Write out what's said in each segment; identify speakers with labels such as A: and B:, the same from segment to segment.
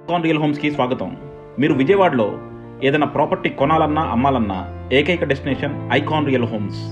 A: కాన్ real హోమ్స్కి స్వాగతం మీరు విజయవాడలో ఏదైనా ప్రాపర్టీ కొనాలన్నా అమ్మాలన్నా ఏకైక డెస్టినేషన్ ఐకాన్ రియల్ హోమ్స్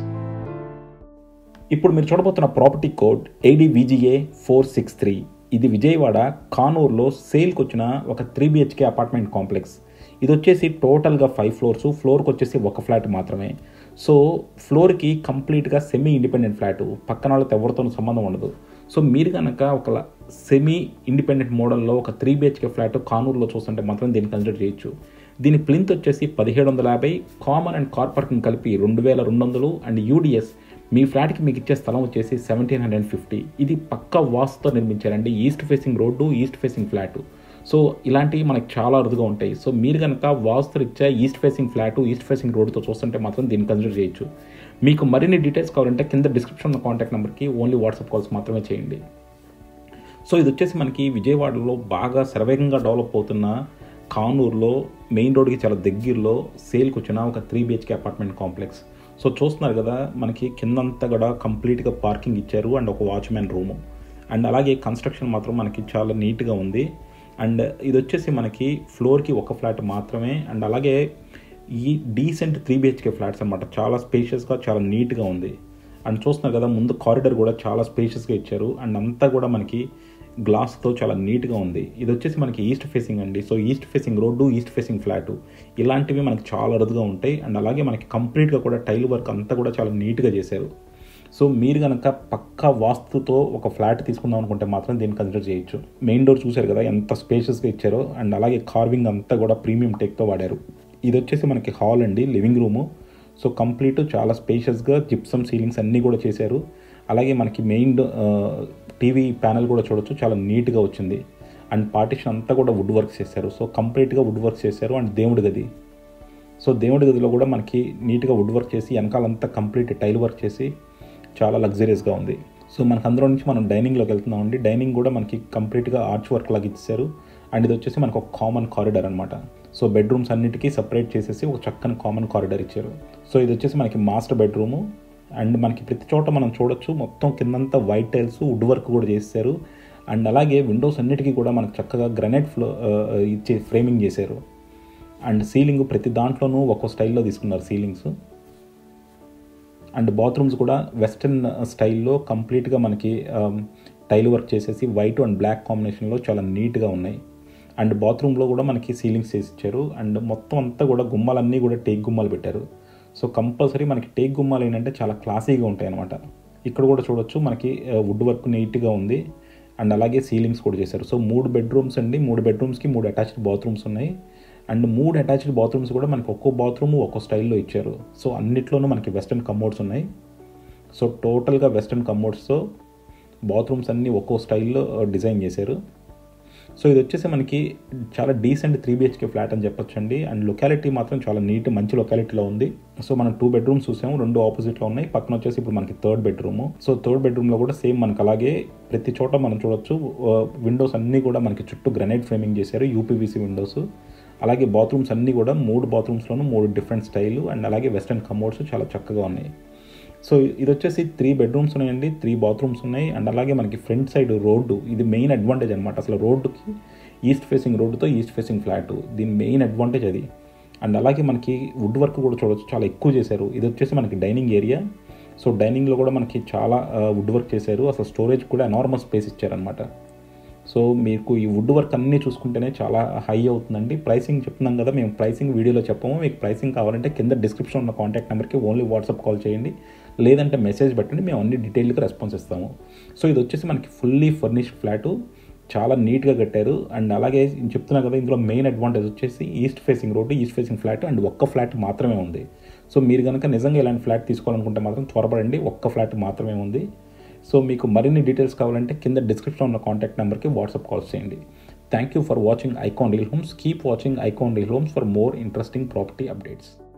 A: ఇప్పుడు మీరు చూడబోతున్న property code ADVGA four six three ఇది విజయవాడ కానూరులో సేల్కి వచ్చిన ఒక త్రీ బిహెచ్కే అపార్ట్మెంట్ కాంప్లెక్స్ ఇది వచ్చేసి టోటల్గా ఫైవ్ ఫ్లోర్స్ ఫ్లోర్కి వచ్చేసి ఒక ఫ్లాట్ మాత్రమే సో ఫ్లోర్కి కంప్లీట్గా సెమీ ఇండిపెండెంట్ ఫ్లాట్ పక్కన వాళ్ళతో ఎవరితోనూ సంబంధం ఉండదు సో మీరు కనుక ఒక సెమీ ఇండిపెండెంట్ మోడల్లో ఒక త్రీ బిహెచ్కే ఫ్లాట్ కానూరులో చూస్తుంటే మాత్రం దీన్ని కన్సిడర్ చేయొచ్చు దీని ప్లింత్ వచ్చేసి పదిహేడు వందల యాభై కామన్ అండ్ కార్ పార్కింగ్ కలిపి రెండు వేల రెండు వందలు అండ్ యూడిఎస్ మీ ఫ్లాట్కి మీకు ఇచ్చే స్థలం వచ్చేసి సెవెంటీన్ హండ్రెడ్ ఫిఫ్టీ ఇది పక్క వాస్తుతో నిర్మించారండి east facing road east facing flat so ఇలాంటివి మనకి చాలా అరుదుగా ఉంటాయి సో మీరు కనుక వాస్తు రీత్యా east facing flat east facing రోడ్తో చూస్తుంటే మాత్రం దీన్ని కన్సిడర్ చేయొచ్చు మీకు మరిన్ని డీటెయిల్స్ కావాలంటే కింద డిస్క్రిప్షన్ కాంటాక్ట్ నెంబర్కి ఓన్లీ వాట్సాప్ కాల్స్ మాత్రమే చేయండి సో ఇది వచ్చేసి మనకి విజయవాడలో బాగా శరవేగంగా డెవలప్ అవుతున్న కానూరులో మెయిన్ రోడ్కి చాలా దగ్గరలో సేల్కి వచ్చిన ఒక three BHK apartment complex so చూస్తున్నారు కదా మనకి కిందంతా కూడా కంప్లీట్గా పార్కింగ్ ఇచ్చారు అండ్ ఒక వాచ్మెన్ రూము అండ్ అలాగే కన్స్ట్రక్షన్ మాత్రం మనకి చాలా నీట్గా ఉంది అండ్ ఇది వచ్చేసి మనకి ఫ్లోర్కి ఒక ఫ్లాట్ మాత్రమే అండ్ అలాగే ఈ డీసెంట్ త్రీ బిహెచ్కే ఫ్లాట్స్ అనమాట చాలా స్పేషియస్గా చాలా నీట్గా ఉంది అండ్ చూస్తున్నారు కదా ముందు కారిడర్ కూడా చాలా స్పేషియస్గా ఇచ్చారు అండ్ అంతా కూడా మనకి గ్లాస్తో చాలా నీట్గా ఉంది ఇది వచ్చేసి మనకి ఈస్ట్ ఫేసింగ్ అండి so east facing road east facing flat ఇలాంటివి మనకి చాలా అరుదుగా ఉంటాయి అండ్ అలాగే మనకి కంప్లీట్గా కూడా టైల్ వర్క్ అంతా కూడా చాలా నీట్గా చేశారు సో మీరు కనుక పక్కా వాస్తుతో ఒక ఫ్లాట్ తీసుకుందాం అనుకుంటే మాత్రం దీన్ని కన్సిడర్ చేయొచ్చు మెయిన్ డోర్ చూశారు కదా ఎంత స్పేషియస్గా ఇచ్చారో అండ్ అలాగే కార్వింగ్ అంతా కూడా ప్రీమియం టెక్తో వాడారు ఇది వచ్చేసి మనకి హాల్ అండి లివింగ్ రూము సో కంప్లీట్ చాలా స్పేషియస్గా జిప్సమ్ సీలింగ్స్ అన్నీ కూడా చేశారు అలాగే మనకి మెయిన్ టీవీ ప్యానల్ కూడా చూడొచ్చు చాలా నీట్గా వచ్చింది అండ్ పార్టిషన్ అంతా కూడా వుడ్ వర్క్ చేశారు సో కంప్లీట్గా వుడ్ వర్క్ చేశారు అండ్ దేవుడి గది సో దేవుడి గదిలో కూడా మనకి నీట్గా వుడ్ వర్క్ చేసి వెనకాలంతా కంప్లీట్ టైల్ వర్క్ చేసి చాలా లగ్జరియస్గా ఉంది సో మనకు అందులో నుంచి మనం డైనింగ్లోకి వెళ్తున్నాం అండి డైనింగ్ కూడా మనకి కంప్లీట్గా ఆర్చ్ వర్క్ లాగా ఇచ్చారు అండ్ ఇది వచ్చేసి మనకు ఒక కామన్ కారిడర్ అనమాట సో బెడ్రూమ్స్ అన్నిటికీ సపరేట్ చేసేసి ఒక చక్కని కామన్ కారిడర్ ఇచ్చారు సో ఇది వచ్చేసి మనకి మాస్టర్ బెడ్రూము అండ్ మనకి ప్రతి చోట మనం చూడొచ్చు మొత్తం కిందంతా వైట్ టైల్స్ వుడ్ వర్క్ కూడా చేశారు అండ్ అలాగే విండోస్ అన్నిటికీ కూడా మనకు చక్కగా గ్రనైట్ ఫ్లో ఇచ్చే ఫ్రేమింగ్ చేశారు అండ్ సీలింగ్ ప్రతి దాంట్లోనూ ఒక్కో స్టైల్లో తీసుకున్నారు సీలింగ్స్ అండ్ బాత్రూమ్స్ కూడా వెస్ట్రన్ స్టైల్లో కంప్లీట్గా మనకి టైల్ వర్క్ చేసేసి వైట్ అండ్ బ్లాక్ కాంబినేషన్లో చాలా నీట్గా ఉన్నాయి అండ్ బాత్రూంలో కూడా మనకి సీలింగ్స్ చేసి ఇచ్చారు అండ్ మొత్తం అంతా కూడా గుమ్మాలన్నీ కూడా టేక్ గుమ్మాలు పెట్టారు సో కంపల్సరీ మనకి టేక్ గుమ్మాలు ఏంటంటే చాలా క్లాసీగా ఉంటాయి అనమాట ఇక్కడ కూడా చూడొచ్చు మనకి వుడ్ వర్క్ నీట్గా ఉంది అండ్ అలాగే సీలింగ్స్ కూడా చేశారు సో మూడు బెడ్రూమ్స్ అండి మూడు బెడ్రూమ్స్కి మూడు అటాచ్డ్ బాత్రూమ్స్ ఉన్నాయి అండ్ మూడు అటాచ్డ్ బాత్రూమ్స్ కూడా మనకి ఒక్కో బాత్రూమ్ ఒక్కో స్టైల్లో ఇచ్చారు సో అన్నిట్లోనూ మనకి వెస్ట్రన్ కమోడ్స్ ఉన్నాయి సో టోటల్గా వెస్ట్రన్ కమోడ్స్తో బాత్రూమ్స్ అన్నీ ఒక్కో స్టైల్లో డిజైన్ చేశారు సో ఇది వచ్చేసి మనకి చాలా డీసెంట్ త్రీ బిహెచ్కే ఫ్లాట్ అని చెప్పొచ్చు అండి అండ్ లొకాలిటీ మాత్రం చాలా నీట్ మంచి లొకాలిటీలో ఉంది సో మనం టూ బెడ్రూమ్స్ చూసాము రెండు ఆపోజిట్లో ఉన్నాయి పక్కన వచ్చేసి ఇప్పుడు మనకి థర్డ్ బెడ్రూమ్ సో థర్డ్ బెడ్రూమ్లో కూడా సేమ్ మనకి అలాగే ప్రతి చోట మనం చూడొచ్చు విండోస్ అన్నీ కూడా మనకి చుట్టూ గ్రనైట్ ఫ్రేమింగ్ చేశారు యూపీవీసీ విండోస్ అలాగే బాత్రూమ్స్ అన్నీ కూడా మూడు బాత్రూమ్స్లోనూ మూడు డిఫరెంట్ స్టైల్ అండ్ అలాగే వెస్ట్రన్ కమోడ్స్ చాలా చక్కగా ఉన్నాయి సో ఇది వచ్చేసి త్రీ బెడ్రూమ్స్ ఉన్నాయండి త్రీ బాత్రూమ్స్ ఉన్నాయి అండ్ అలాగే మనకి ఫ్రంట్ సైడ్ రోడ్డు ఇది మెయిన్ అడ్వాంటేజ్ అనమాట అసలు రోడ్డుకి ఈస్ట్ ఫేసింగ్ రోడ్డుతో ఈస్ట్ ఫేసింగ్ ఫ్లాట్ దీని మెయిన్ అడ్వాంటేజ్ అది అండ్ అలాగే మనకి వుడ్ వర్క్ కూడా చూడవచ్చు చాలా ఎక్కువ చేశారు ఇది వచ్చేసి మనకి డైనింగ్ ఏరియా సో డైనింగ్లో కూడా మనకి చాలా వుడ్ వర్క్ చేశారు అసలు స్టోరేజ్ కూడా ఎనార్మల్ స్పేస్ ఇచ్చారనమాట సో మీకు ఈ వుడ్ వర్క్ అన్నీ చూసుకుంటేనే చాలా హై అవుతుందండి ప్రైసింగ్ చెప్తున్నాం కదా మేము ప్రైసింగ్ వీడియోలో చెప్పము మీకు ప్రైసింగ్ కావాలంటే కింద డిస్క్రిప్షన్ ఉన్న కాంటాక్ట్ నెంబర్కి ఓన్లీ వాట్సాప్ కాల్ చేయండి లేదంటే మెసేజ్ పెట్టండి మేము అన్ని డీటెయిల్గా రెస్పాన్స్ ఇస్తాము సో ఇది వచ్చేసి మనకి ఫుల్లీ ఫర్నిష్డ్ ఫ్లాటు చాలా నీట్గా కట్టారు అండ్ అలాగే చెప్తున్నా కదా ఇందులో మెయిన్ అడ్వాంటేజ్ వచ్చేసి east facing road east facing flat and ఒక్క ఫ్లాట్ మాత్రమే ఉంది సో మీరు కనుక నిజంగా ఇలాంటి ఫ్లాట్ తీసుకోవాలనుకుంటే మాత్రం త్వరపడండి ఒక్క ఫ్లాట్ మాత్రమే ఉంది సో మీకు మరిన్ని డీటెయిల్స్ కావాలంటే కింద డిస్క్రిప్షన్ ఉన్న కాంటాక్ట్ నెంబర్కి వాట్సాప్ కాల్స్ చేయండి thank you for watching icon reel homes keep watching icon reel homes for more interesting property updates